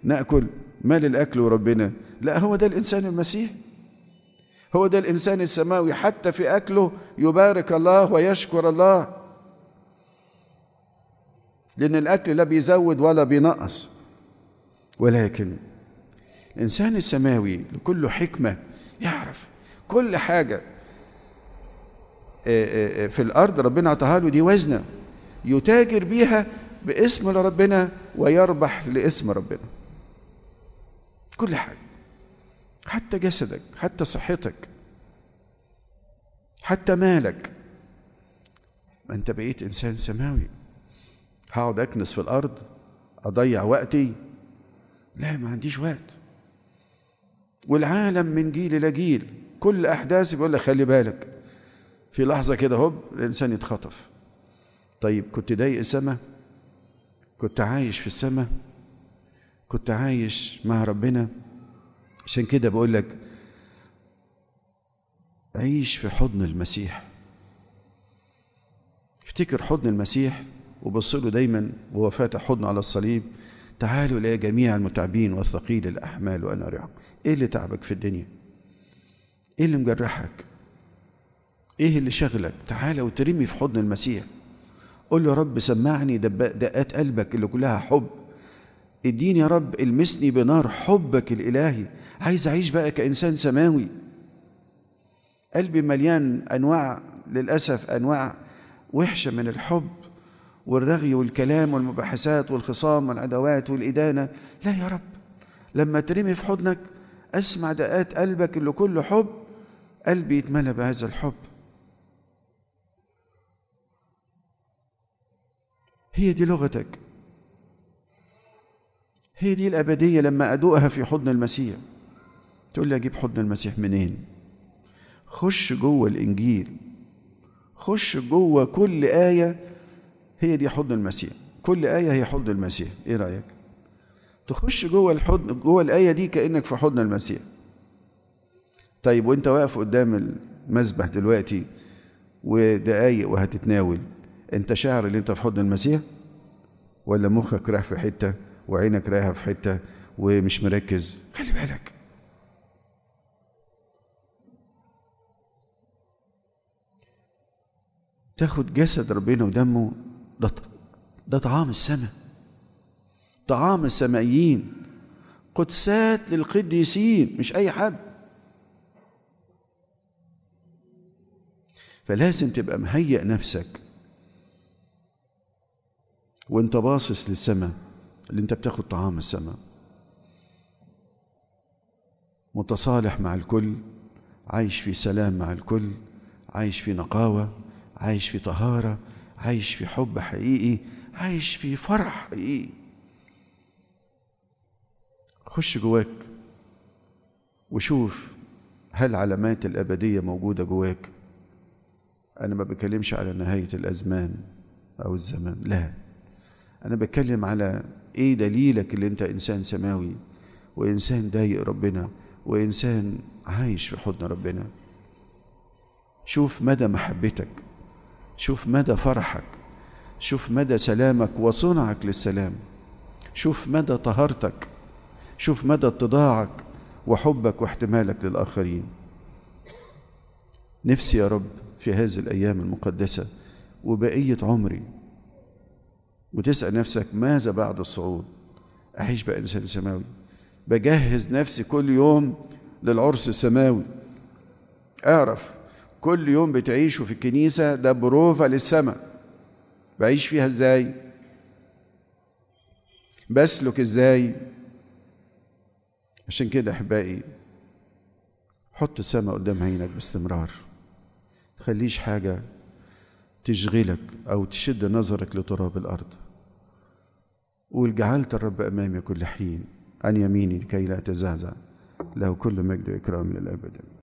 ناكل مال الاكل وربنا لا هو ده الانسان المسيح هو ده الانسان السماوي حتى في اكله يبارك الله ويشكر الله لان الاكل لا بيزود ولا بينقص ولكن الانسان السماوي لكله حكمه يعرف كل حاجه في الارض ربنا عطاها له دي وزنه يتاجر بيها باسم ربنا ويربح لاسم ربنا كل حاجه حتى جسدك حتى صحتك حتى مالك ما انت بقيت انسان سماوي هقعد اكنس في الارض اضيع وقتي لا ما عنديش وقت والعالم من جيل الى جيل كل احداث بيقول لك خلي بالك في لحظه كده هوب الانسان يتخطف طيب كنت ضايق السما كنت عايش في السما كنت عايش مع ربنا عشان كده بقول لك عيش في حضن المسيح افتكر حضن المسيح وبص له دايما وهو فاتح حضنه على الصليب تعالوا الى جميع المتعبين والثقيل الاحمال وانا اريحكم ايه اللي تعبك في الدنيا ايه اللي مجرحك ايه اللي شغلك تعالى وترمي في حضن المسيح قول له يا رب سمعني دقات قلبك اللي كلها حب اديني يا رب المسني بنار حبك الالهي عايز اعيش بقى كانسان سماوي قلبي مليان انواع للاسف انواع وحشه من الحب والرغي والكلام والمباحثات والخصام والعداوات والادانه لا يا رب لما ترمي في حضنك اسمع دقات قلبك اللي كله حب قلبي يتملى بهذا الحب هي دي لغتك هي دي الأبدية لما أدوقها في حضن المسيح تقول لي أجيب حضن المسيح منين خش جوه الإنجيل خش جوه كل آية هي دي حضن المسيح كل آية هي حضن المسيح إيه رأيك تخش جوه الحضن جوه الآية دي كأنك في حضن المسيح طيب وانت واقف قدام المسبح دلوقتي ودقايق وهتتناول انت شاعر ان انت في حضن المسيح ولا مخك رايح في حته وعينك رايحه في حته ومش مركز خلي بالك تاخد جسد ربنا ودمه ده ده طعام السماء طعام السمائيين قدسات للقديسين مش اي حد فلازم تبقى مهيئ نفسك وانت باصص للسماء اللي انت بتاخد طعام السماء متصالح مع الكل عايش في سلام مع الكل عايش في نقاوة عايش في طهارة عايش في حب حقيقي عايش في فرح حقيقي خش جواك وشوف هل علامات الأبدية موجودة جواك أنا ما بكلمش على نهاية الأزمان أو الزمان لا أنا بتكلم على إيه دليلك اللي أنت إنسان سماوي وإنسان ضايق ربنا وإنسان عايش في حضن ربنا شوف مدى محبتك شوف مدى فرحك شوف مدى سلامك وصنعك للسلام شوف مدى طهارتك شوف مدى اتضاعك وحبك واحتمالك للآخرين نفسي يا رب في هذه الأيام المقدسة وبقية عمري وتسأل نفسك ماذا بعد الصعود أعيش بقى إنسان سماوي بجهز نفسي كل يوم للعرس السماوي اعرف كل يوم بتعيشه في الكنيسة ده بروفة للسماء بعيش فيها ازاي بسلك ازاي عشان كده احبائي حط السماء قدام عينك باستمرار تخليش حاجة تشغلك أو تشد نظرك لتراب الأرض قول جعلت الرب أمامي كل حين عن يميني لكي لا أتزعزع له كل مجد وإكرام للأبد